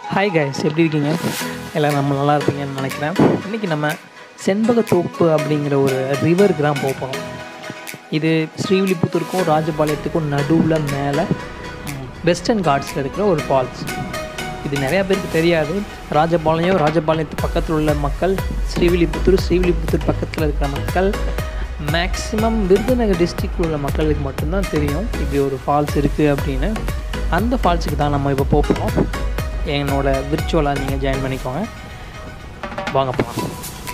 hi guys எப்படி இருக்கீங்க எல்லோரும் நம்ம நல்லா இருப்பீங்கன்னு நினைக்கிறேன் இன்றைக்கி நம்ம செண்பகத்தோப்பு அப்படிங்கிற ஒரு ரிவர் கிராம் போக போகிறோம் இது ஸ்ரீவில்லிபுத்தூருக்கும் ராஜபாளையத்துக்கும் நடுவில் மேலே வெஸ்டர்ன் காட்ஸில் இருக்கிற ஒரு ஃபால்ஸ் இது நிறையா பேருக்கு தெரியாது ராஜபாளையம் ராஜபாளையத்து பக்கத்தில் உள்ள மக்கள் ஸ்ரீவில்லிபுத்தூர் ஸ்ரீவில்லிபுத்தூர் பக்கத்தில் இருக்கிற மக்கள் மேக்ஸிமம் விருதுநகர் டிஸ்ட்ரிக்டில் உள்ள மக்களுக்கு மட்டும்தான் தெரியும் இப்படி ஒரு ஃபால்ஸ் இருக்குது அப்படின்னு அந்த ஃபால்ஸுக்கு தான் நம்ம இப்போ போக போகிறோம் என்னோட விர்ச்சுவலாக நீங்கள் ஜாயின் பண்ணிக்கோங்க வாங்க போகலாம்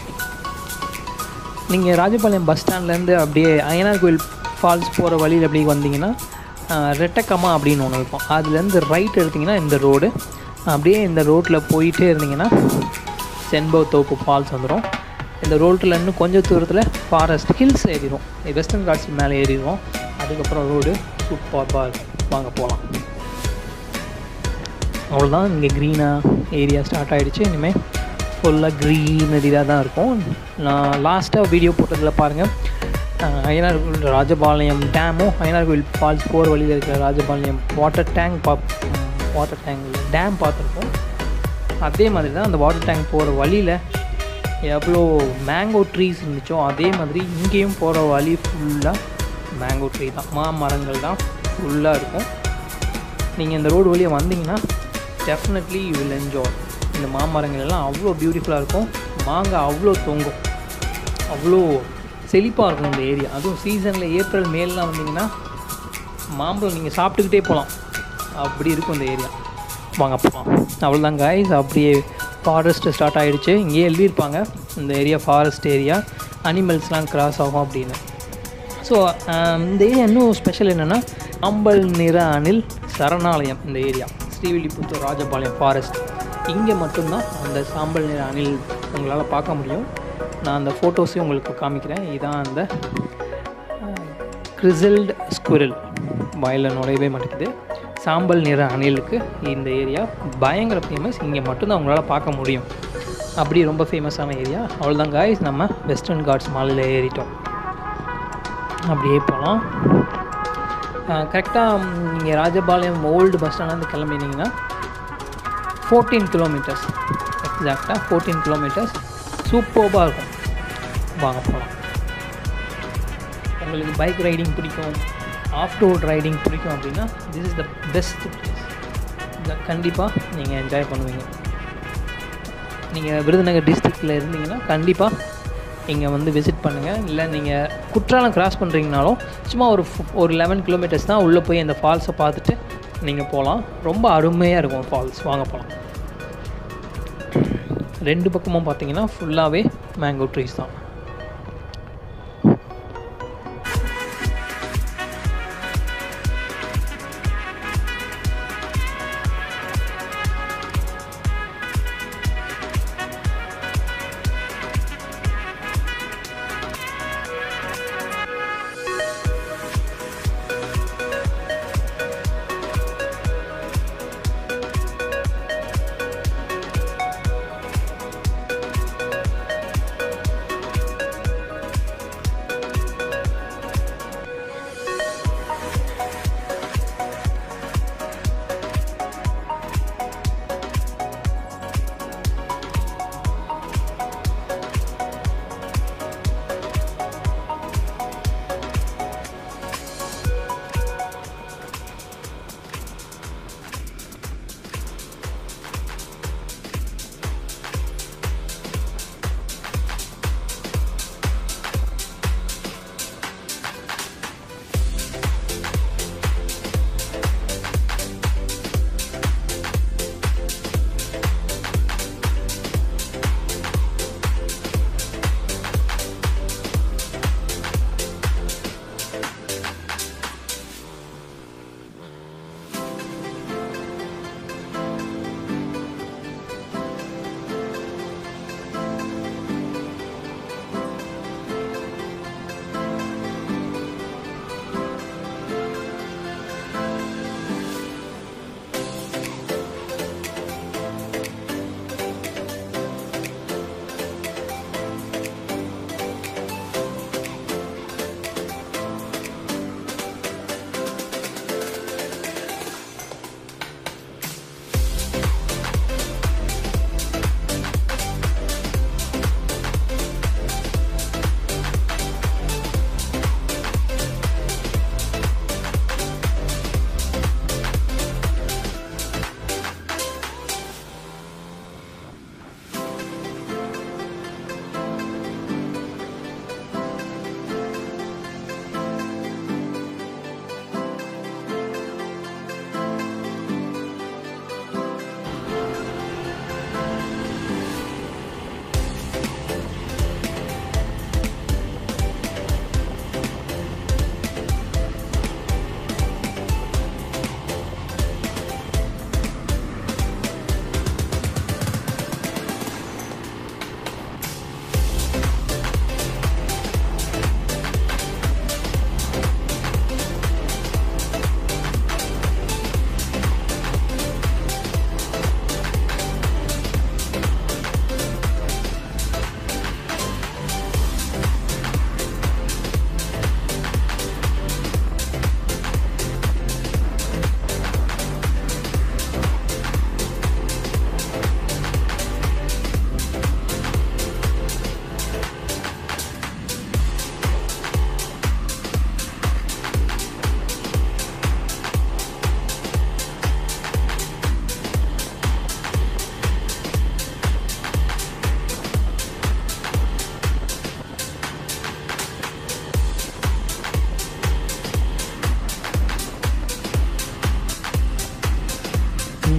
நீங்கள் ராஜபாளையம் பஸ் ஸ்டாண்ட்லேருந்து அப்படியே அய்யனார் கோயில் ஃபால்ஸ் போகிற வழியில் அப்படியே வந்தீங்கன்னா ஆஹ், ரெட்டக்கம்மா அப்படின்னு ஒன்று இருக்கும் அதுலேருந்து ரைட் எடுத்திங்கன்னா இந்த ரோடு அப்படியே இந்த ரோட்டில் போயிட்டே இருந்தீங்கன்னா செண்பகத்தோப்பு ஃபால்ஸ் வந்துடும் இந்த ரோட்டில் இன்னும் கொஞ்சம் தூரத்தில் ஃபாரஸ்ட் ஹில்ஸ் ஏறிடும் வெஸ்டர்ன் காட்ஸ் மேலே ஏறிடுவோம் அதுக்கப்புறம் ரோடு சூப்பராக இருக்கும் வாங்க போகலாம் அவ்வளோதான் இங்கே க்ரீனாக ஏரியா ஸ்டார்ட் ஆகிடுச்சு இனிமேல் ஃபுல்லாக க்ரீனரியாக தான் இருக்கும் நான் லாஸ்ட்டாக வீடியோ போட்டதில் பாருங்கள் அய்யனார் கோயில் ராஜபாளையம் டேமும் அய்யனார் கோயில் ஃபால்ஸ் போகிற வழியில் இருக்கிற ராஜபாளையம் வாட்டர் டேங்க் பா வாட்டர் டேங்க் டேம் பார்த்துருக்கோம் அதே மாதிரி தான் அந்த வாட்டர் டேங்க் போகிற வழியில் எவ்வளோ மேங்கோ ட்ரீஸ் இருந்துச்சோ அதே மாதிரி இங்கேயும் போகிற வழி ஃபுல்லாக மேங்கோ ட்ரீ தான் மாமரங்கள் தான் ஃபுல்லாக இருக்கும் நீங்கள் இந்த ரோடு வழியாக வந்தீங்கன்னா டெஃபினெட்லி யூ வில் என்ஜாய் இந்த மாமரங்கள் எல்லாம் அவ்வளோ பியூட்டிஃபுல்லாக இருக்கும் மாங்காய் அவ்வளோ தொங்கும் அவ்வளோ செழிப்பாக இருக்கும் இந்த ஏரியா அதுவும் சீசனில் ஏப்ரல் மேலாம் வந்தீங்கன்னா மாம்பழம் நீங்கள் சாப்பிட்டுக்கிட்டே போகலாம் அப்படி இருக்கும் இந்த ஏரியா வாங்க போகலாம் அவ்வளோதான் காய்ஸ் அப்படியே ஃபாரஸ்ட் ஸ்டார்ட் ஆகிடுச்சு இங்கேயே எழுதியிருப்பாங்க இந்த ஏரியா ஃபாரஸ்ட் ஏரியா அனிமல்ஸ்லாம் கிராஸ் ஆகும் அப்படின்னு ஸோ இந்த ஏரியா இன்னும் ஸ்பெஷல் என்னென்னா அம்பல் நிற அணில் சரணாலயம் இந்த ஏரியா ஸ்ரீவில்லிபுத்தூர் ராஜபாளையம் ஃபாரஸ்ட் இங்கே மட்டும்தான் அந்த சாம்பல் நிற அணில் உங்களால் பார்க்க முடியும் நான் அந்த ஃபோட்டோஸையும் உங்களுக்கு காமிக்கிறேன் இதான் அந்த கிரிசல்டு ஸ்குரில் வயலில் நுழையவே மாட்டேங்குது சாம்பல் நிற அணிலுக்கு இந்த ஏரியா பயங்கர ஃபேமஸ் இங்கே மட்டும்தான் உங்களால் பார்க்க முடியும் அப்படி ரொம்ப ஃபேமஸான ஏரியா அவ்வளோதான் காய்ஸ் நம்ம வெஸ்டர்ன் காட்ஸ் மாலில் ஏறிட்டோம் அப்படியே போகலாம் கரெக்டாக நீங்கள் ராஜபாளையம் ஓல்டு பஸ் ஸ்டாண்ட்லேருந்து கிளம்பினீங்கன்னா ஃபோர்டீன் கிலோமீட்டர்ஸ் எக்ஸாக்டாக ஃபோர்டீன் கிலோமீட்டர்ஸ் சூப்பர்பாக இருக்கும் வாங்க போகலாம் உங்களுக்கு பைக் ரைடிங் பிடிக்கும் ஆஃப் ரோட் ரைடிங் பிடிக்கும் அப்படின்னா this is the best place இதை கண்டிப்பாக நீங்கள் என்ஜாய் பண்ணுவீங்க நீங்கள் விருதுநகர் டிஸ்ட்ரிக்டில் இருந்தீங்கன்னா கண்டிப்பாக இங்கே வந்து விசிட் பண்ணுங்கள் இல்லை நீங்கள் குற்றாலம் கிராஸ் பண்ணுறீங்கனாலும் சும்மா ஒரு ஃபு- ஒரு லெவன் கிலோமீட்டர்ஸ் தான் உள்ளே போய் அந்த ஃபால்ஸை பார்த்துட்டு நீங்கள் போகலாம் ரொம்ப அருமையாக இருக்கும் ஃபால்ஸ் வாங்க போகலாம் ரெண்டு பக்கமும் பார்த்தீங்கன்னா ஃபுல்லாகவே மேங்கோ ட்ரீஸ் தான்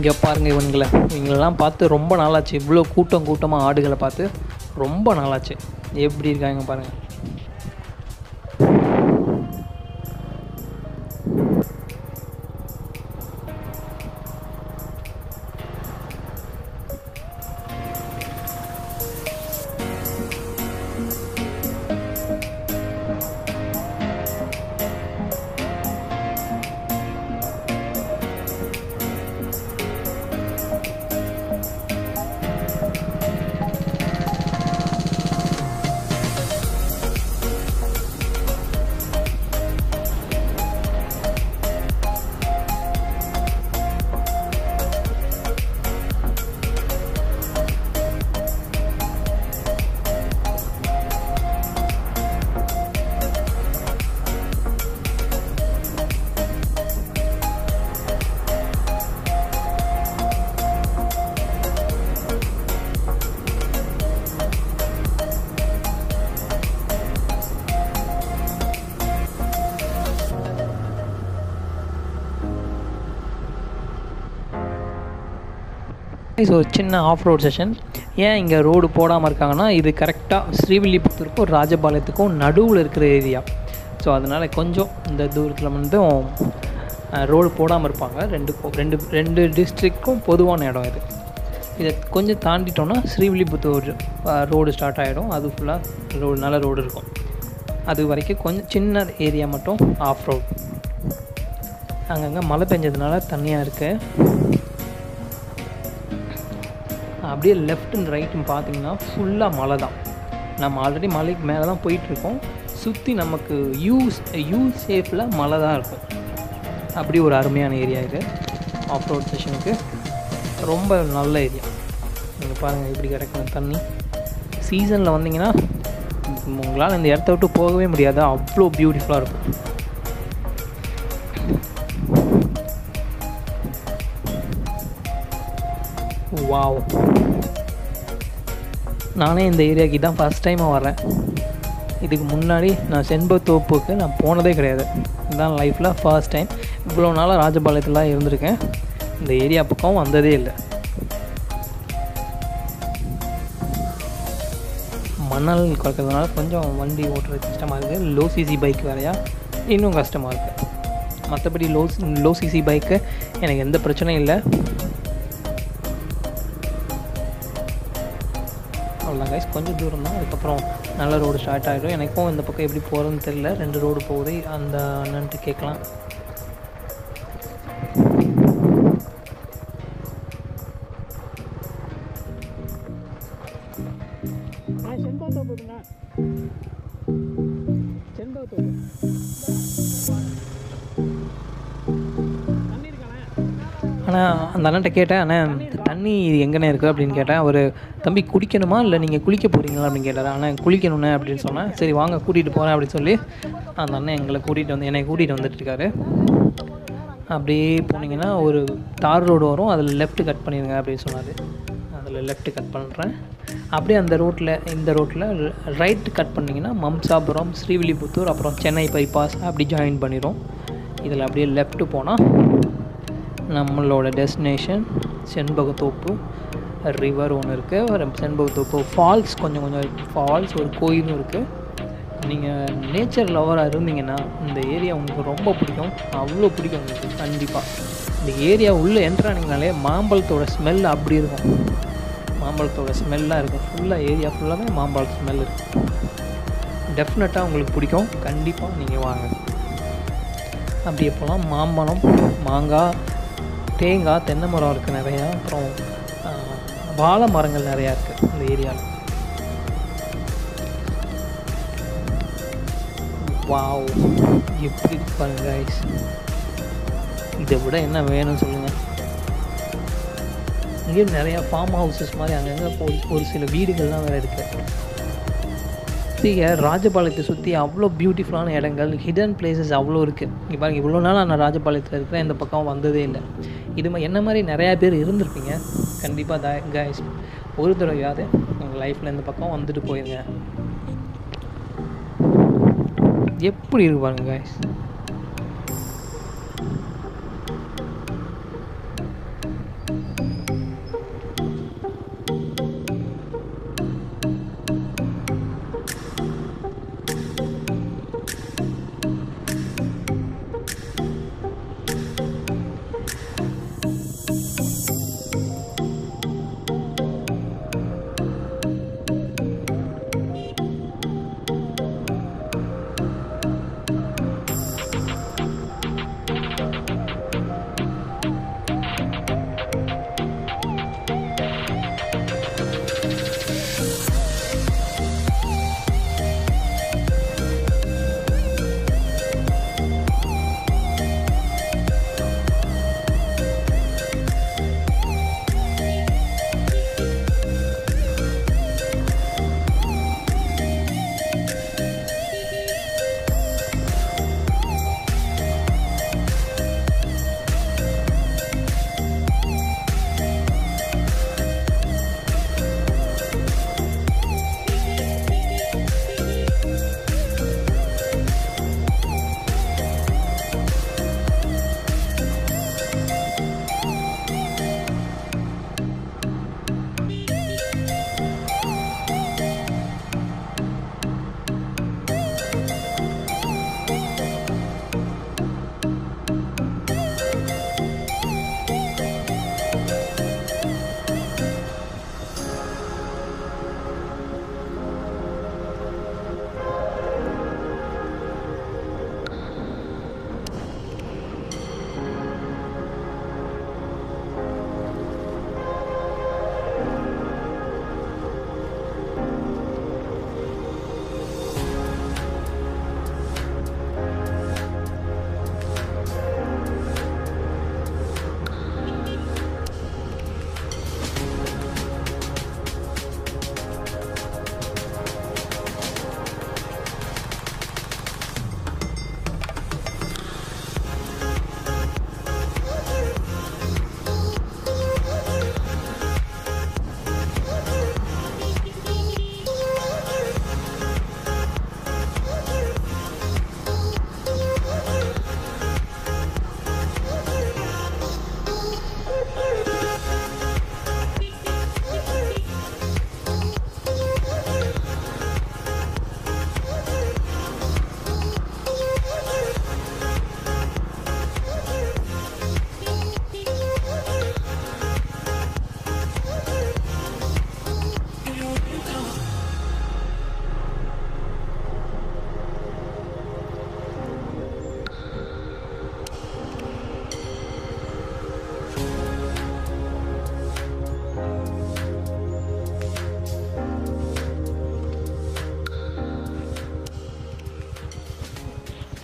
இங்கே பாருங்கள் இவங்களை இவங்களெல்லாம் பார்த்து ரொம்ப நாளாச்சு இவ்வளோ கூட்டம் கூட்டமாக ஆடுகளை பார்த்து ரொம்ப நாளாச்சு எப்படி இருக்காங்க பாருங்கள் ஸோ சின்ன ஆஃப் ரோட் செஷன் ஏன் இங்கே ரோடு போடாமல் இருக்காங்கன்னா இது கரெக்டாக ஸ்ரீவில்லிபுத்தூருக்கும் ராஜபாளையத்துக்கும் நடுவில் இருக்கிற ஏரியா ஸோ அதனால் கொஞ்சம் இந்த தூரத்தில் மட்டும் ரோடு போடாமல் இருப்பாங்க ரெண்டு ரெண்டு ரெண்டு டிஸ்ட்ரிக்ட்க்கும் பொதுவான இடம் இது இதை கொஞ்சம் தாண்டிட்டோன்னா ஸ்ரீவில்லிபுத்தூர் ரோடு ஸ்டார்ட் ஆகிடும் அது ஃபுல்லாக ரோடு நல்ல ரோடு இருக்கும் அது வரைக்கும் கொஞ்சம் சின்ன ஏரியா மட்டும் ஆஃப் ரோட் அங்கங்கே மழை பெஞ்சதுனால தண்ணியாக இருக்குது அப்படியே லெஃப்ட் அண்ட் ரைட்னு பார்த்தீங்கன்னா ஃபுல்லாக மலை தான் நம்ம ஆல்ரெடி மலைக்கு மேலே தான் போயிட்டுருக்கோம் சுற்றி நமக்கு யூ யூ சேஃபில் மலை தான் இருக்கும் அப்படி ஒரு அருமையான ஏரியா இது ஆஃப் ரோட் செஷனுக்கு ரொம்ப நல்ல ஏரியா நீங்கள் பாருங்கள் எப்படி கிடக்குற தண்ணி சீசனில் வந்தீங்கன்னா உங்களால் இந்த இடத்த விட்டு போகவே முடியாது அவ்வளோ பியூட்டிஃபுல்லாக இருக்கும் வாவ் நானே இந்த ஏரியாவுக்கு தான் ஃபஸ்ட் டைமாக வரேன் இதுக்கு முன்னாடி நான் செண்பத்தோப்புக்கு நான் போனதே கிடையாது இதுதான் லைஃப்பில் ஃபர்ஸ்ட் டைம் இவ்வளோ நாளாக ராஜபாளையத்தில் இருந்திருக்கேன் இந்த ஏரியா பக்கம் வந்ததே இல்லை மணல் குறைக்கிறதுனால கொஞ்சம் வண்டி ஓட்டுறது கஷ்டமாக இருக்குது லோ சிசி பைக் வேறையா இன்னும் கஷ்டமாக இருக்குது மற்றபடி லோ லோ சிசி பைக்கு எனக்கு எந்த பிரச்சனையும் இல்லை அவ்வளோதான் கைஸ் கொஞ்சம் தூரம் தான் அதுக்கப்புறம் நல்ல ரோடு ஸ்டார்ட் ஆகிடும் எனக்கும் இந்த பக்கம் எப்படி போகிறதுன்னு தெரியல ரெண்டு ரோடு போகுது அந்த அண்ணன்ட்டு கேட்கலாம் ஆனால் அந்த அண்ணன்ட்ட கேட்டேன் அண்ணன் தண்ணி எங்கண்ணே இருக்குது அப்படின்னு கேட்டேன் அவர் தம்பி குடிக்கணுமா இல்லை நீங்கள் குளிக்க போகிறீங்களா அப்படின்னு கேட்டார் அண்ணன் குளிக்கணுண்ணே அப்படின்னு சொன்னேன் சரி வாங்க கூட்டிகிட்டு போகிறேன் அப்படின்னு சொல்லி அந்த அண்ணன் எங்களை கூட்டிகிட்டு வந்து என்னை கூட்டிகிட்டு வந்துட்டுருக்காரு அப்படியே போனீங்கன்னா ஒரு தார் ரோடு வரும் அதில் லெஃப்ட் கட் பண்ணிடுங்க அப்படின்னு சொன்னார் அதில் லெஃப்ட் கட் பண்ணுறேன் அப்படியே அந்த ரோட்டில் இந்த ரோட்டில் ரைட் கட் பண்ணிங்கன்னா மம்சாபுரம் ஸ்ரீவில்லிபுத்தூர் அப்புறம் சென்னை பைபாஸ் அப்படி ஜாயின் பண்ணிடும் இதில் அப்படியே லெஃப்ட்டு போனால் நம்மளோட டெஸ்டினேஷன் செண்பகத்தோப்பு ரிவர் ஒன்று இருக்குது ஒரு செண்பகத்தோப்பு ஃபால்ஸ் கொஞ்சம் கொஞ்சம் ஃபால்ஸ் ஒரு கோயிலும் இருக்குது நீங்கள் நேச்சர் லவராக இருந்தீங்கன்னா இந்த ஏரியா உங்களுக்கு ரொம்ப பிடிக்கும் அவ்வளோ பிடிக்கும் உங்களுக்கு கண்டிப்பாக இந்த ஏரியா உள்ளே என்ட்ரானிங்கனாலே மாம்பழத்தோட ஸ்மெல் அப்படி இருக்கும் மாம்பழத்தோட ஸ்மெல்லாக இருக்கும் ஃபுல்லாக ஏரியா ஃபுல்லாகவே மாம்பழ ஸ்மெல் இருக்கும் டெஃபினட்டாக உங்களுக்கு பிடிக்கும் கண்டிப்பாக நீங்கள் வாங்க அப்படியே போகலாம் மாம்பழம் மாங்காய் தேங்காய் தென்னை மரம் இருக்குது நிறையா அப்புறம் வாழை மரங்கள் நிறையா இருக்குது இந்த ஏரியாவில் வாவ் எப்படி பாருங்க கைஸ் இதை விட என்ன வேணும்னு சொல்லுங்கள் இங்கேயும் நிறையா ஃபார்ம் ஹவுசஸ் மாதிரி அங்கங்கே ஒரு ஒரு சில வீடுகள்லாம் வேறு இருக்குது சுற்றிய ராஜபாளையத்தை சுற்றி அவ்வளோ பியூட்டிஃபுல்லான இடங்கள் ஹிடன் பிளேசஸ் அவ்வளோ இருக்குது இங்கே பாருங்க இவ்வளோ நாள் நான் ராஜபாளையத்தில் இருக்கிறேன் இந்த பக்கம் வந்ததே இல்லை இது மா- என்ன மாதிரி நிறையா பேர் இருந்திருப்பீங்க கண்டிப்பாக த கைஸ் ஒரு தடவையாவது உங்கள் லைஃப்பில் இந்த பக்கம் வந்துட்டு போயிருங்க எப்படி இருக்கு பாருங்க கைஸ்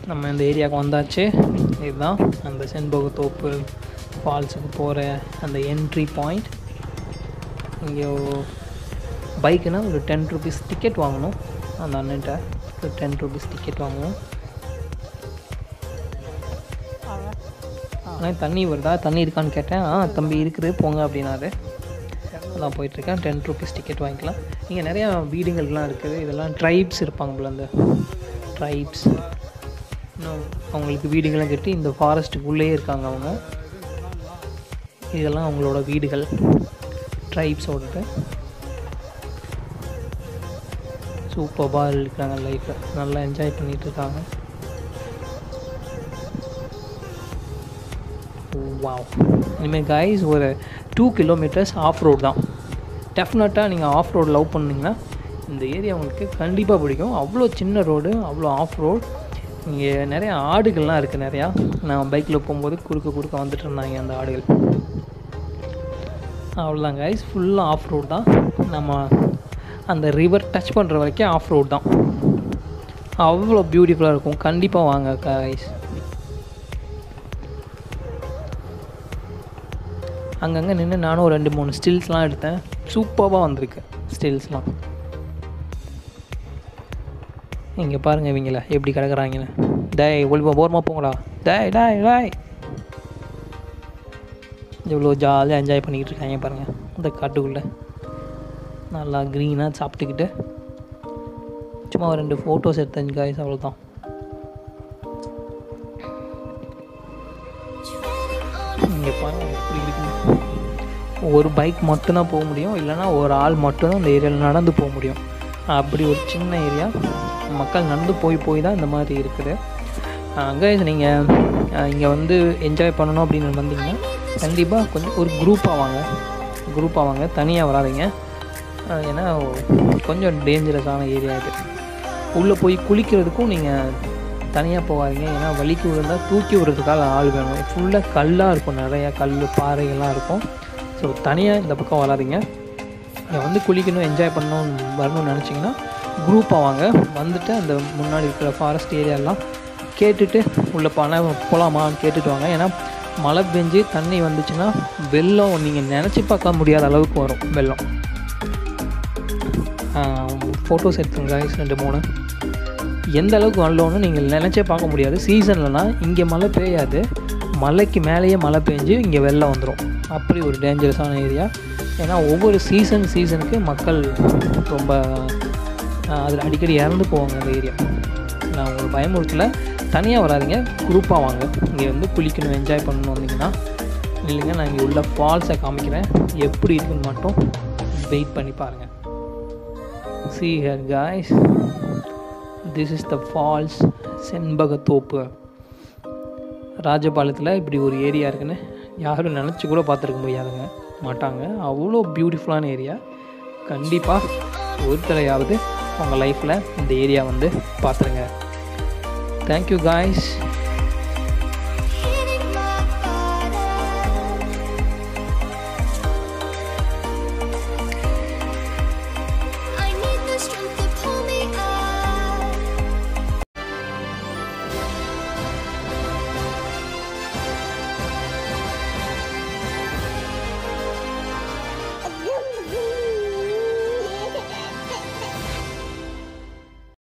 நம்ம இந்த ஏரியாவுக்கு வந்தாச்சு இதுதான் அந்த செண்பகத்தோப்பு ஃபால்ஸுக்கு போகிற அந்த என்ட்ரி பாயிண்ட் இங்கே பைக்குனா ஒரு டென் ருபீஸ் டிக்கெட் வாங்கணும் அந்த அண்ணன்ட்ட ஒரு டென் ருபீஸ் டிக்கெட் வாங்கணும் ஆனால் தண்ணி வருதா தண்ணி இருக்கான்னு கேட்டேன் ஆ தம்பி இருக்குது போங்க அப்படின்னாரு அதான் போயிட்டுருக்கேன் டென் ருபீஸ் டிக்கெட் வாங்கிக்கலாம் இங்கே நிறையா வீடுங்கள்லாம் இருக்குது இதெல்லாம் ட்ரைப்ஸ் இருப்பாங்க போல அந்த ட்ரைப்ஸ் இன்னும் அவங்களுக்கு வீடுகள்லாம் கட்டி இந்த ஃபாரஸ்ட்டுக்குள்ளேயே இருக்காங்க அவங்க இதெல்லாம் அவங்களோட வீடுகள் ட்ரைப்ஸோடது சூப்பராக இருக்கிறாங்க லைஃப்பை நல்லா என்ஜாய் பண்ணிகிட்டு இருக்காங்க வாவ் இனிமேல் கைஸ் ஒரு டூ கிலோமீட்டர்ஸ் ஆஃப் ரோட் தான் டெஃபினட்டாக நீங்கள் ஆஃப் ரோடு லவ் பண்ணிங்கன்னா இந்த ஏரியா உங்களுக்கு கண்டிப்பாக பிடிக்கும் அவ்வளோ சின்ன ரோடு அவ்வளோ ஆஃப் ரோட் இங்கே நிறையா ஆடுகள்லாம் இருக்குது நிறையா நான் பைக்கில் போகும்போது குறுக்க குறுக்க வந்துட்டு இருந்தாங்க அந்த ஆடுகள் அவ்வளோதான் கைஸ் ஃபுல்லாக ஆஃப் ரோட் தான் நம்ம அந்த ரிவர் டச் பண்ணுற வரைக்கும் ஆஃப் ரோட் தான் அவ்வளோ பியூட்டிஃபுல்லாக இருக்கும் கண்டிப்பாக வாங்க கைஸ் அங்கங்கே நின்று நானும் ஒரு ரெண்டு மூணு ஸ்டில்ஸ்லாம் எடுத்தேன் சூப்பராக வந்திருக்கு ஸ்டில்ஸ்லாம் இங்கே பாருங்கள் இவங்கள எப்படி கிடக்குறாங்கன்னு டேய் ஒளிப்பா போர்மா போங்களா டேய் டேய் டேய் இவ்வளோ ஜாலியாக என்ஜாய் பண்ணிக்கிட்டு இருக்காங்க பாருங்கள் இந்த காட்டுக்குள்ளே நல்லா க்ரீனாக சாப்பிட்டுக்கிட்டு சும்மா ஒரு ரெண்டு ஃபோட்டோஸ் எடுத்தேன் காய்ஸ் அவ்வளோதான் இங்கே பாருங்கள் எப்படி இருக்குன்னு ஒரு பைக் மட்டும்தான் போக முடியும் இல்லைனா ஒரு ஆள் மட்டும்தான் அந்த ஏரியாவில் நடந்து போக முடியும் அப்படி ஒரு சின்ன ஏரியா மக்கள் நடந்து போய் போய் தான் இந்த மாதிரி இருக்குது அங்கே நீங்கள் இங்கே வந்து என்ஜாய் பண்ணணும் அப்படின்னு வந்தீங்கன்னா கண்டிப்பாக கொஞ்சம் ஒரு குரூப்பாக வாங்க குரூப்பாக வாங்க தனியாக வராதிங்க ஏன்னா கொஞ்சம் டேஞ்சரஸான ஏரியா இது உள்ளே போய் குளிக்கிறதுக்கும் நீங்கள் தனியாக போகாதீங்க ஏன்னா வலிக்கு விழுந்தால் தூக்கி விடுறதுக்காக ஆள் வேணும் ஃபுல்லாக கல்லாக இருக்கும் நிறையா கல் பாறைகள்லாம் இருக்கும் ஸோ தனியாக இந்த பக்கம் வராதிங்க இங்கே வந்து குளிக்கணும் என்ஜாய் பண்ணணும் வரணும்னு நினச்சிங்கன்னா குரூப்பாக வாங்க வந்துட்டு அந்த முன்னாடி இருக்கிற ஃபாரஸ்ட் ஏரியாலாம் கேட்டுட்டு உள்ளே போன போகலாமான்னு கேட்டுட்டு வாங்க ஏன்னா மழை பெஞ்சு தண்ணி வந்துச்சுன்னா வெள்ளம் நீங்கள் நினச்சி பார்க்க முடியாத அளவுக்கு வரும் வெள்ளம் ஃபோட்டோஸ் எடுத்துங்க guys ரெண்டு மூணு எந்த அளவுக்கு வெள்ளம்னு நீங்கள் நினச்சே பார்க்க முடியாது சீசன்லலாம் இங்கே மழை பெய்யாது மலைக்கு மேலேயே மழை பெஞ்சு இங்கே வெள்ளம் வந்துடும் அப்படி ஒரு டேஞ்சரஸான ஏரியா ஏன்னா ஒவ்வொரு சீசன் சீசனுக்கு மக்கள் ரொம்ப அதில் அடிக்கடி இறந்து போவாங்க அந்த ஏரியா நான் உங்களுக்கு பயமுறுத்தல தனியாக வராதிங்க குரூப்பாக வாங்க இங்கே வந்து குளிக்கணும் என்ஜாய் பண்ணணும் வந்தீங்கன்னா இல்லைங்க நான் இங்கே உள்ள ஃபால்ஸை காமிக்கிறேன் எப்படி இருக்குன்னு மட்டும் வெயிட் பண்ணி பாருங்கள் see here guys this is the falls Shenbagathoppu ராஜபாளையத்தில் இப்படி ஒரு ஏரியா இருக்குன்னு யாரும் நினச்சி கூட பார்த்துருக்க முடியாதுங்க மாட்டாங்க அவ்வளோ பியூட்டிஃபுல்லான ஏரியா கண்டிப்பாக ஒரு தடையாவது உங்கள் லைஃப்பில் இந்த ஏரியா வந்து பார்த்துருங்க தேங்க்யூ காய்ஸ்